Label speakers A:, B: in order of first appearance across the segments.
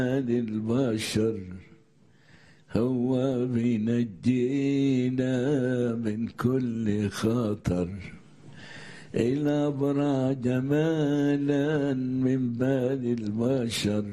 A: البشر هو بينجينا من كل خطر الأبرع جمالا من بال البشر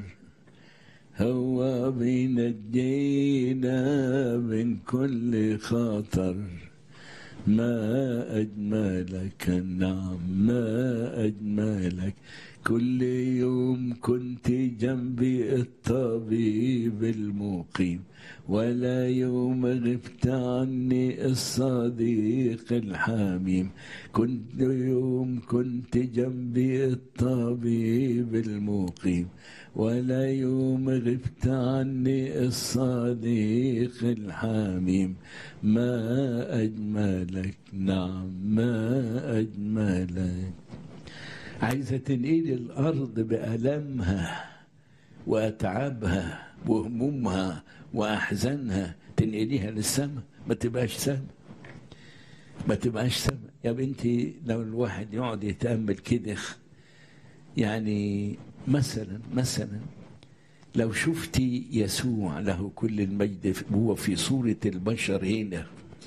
A: هو بينجينا من كل خطر ما أجملك النعم ما أجملك كل يوم كنت جنبي الطبيب المقيم ولا يوم غبت عني الصديق الحميم كنت يوم كنت جنبي الطبيب المقيم ولا يوم غبت عني الصديق الحميم ما أجملك نعم ما أجملك عايزة تنقلي الأرض بألمها وأتعابها وهمومها وأحزانها تنقليها للسماء ما تبقاش سماء ما تبقاش سماء يا بنتي لو الواحد يقعد يتأمل كده يعني مثلا مثلا لو شفتي يسوع له كل المجد هو في صورة البشر هنا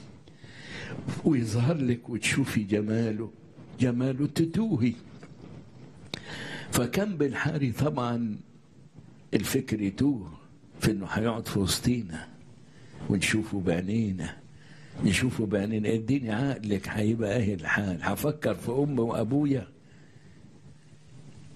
A: ويظهر لك وتشوفي جماله جماله تتوهي فكان بالحاري طبعا الفكر يتوه في انه هيقعد في وسطينا ونشوفه بعينينا نشوفه بعينينا اديني عقلك هيبقى ايه الحال هفكر في امي وابويا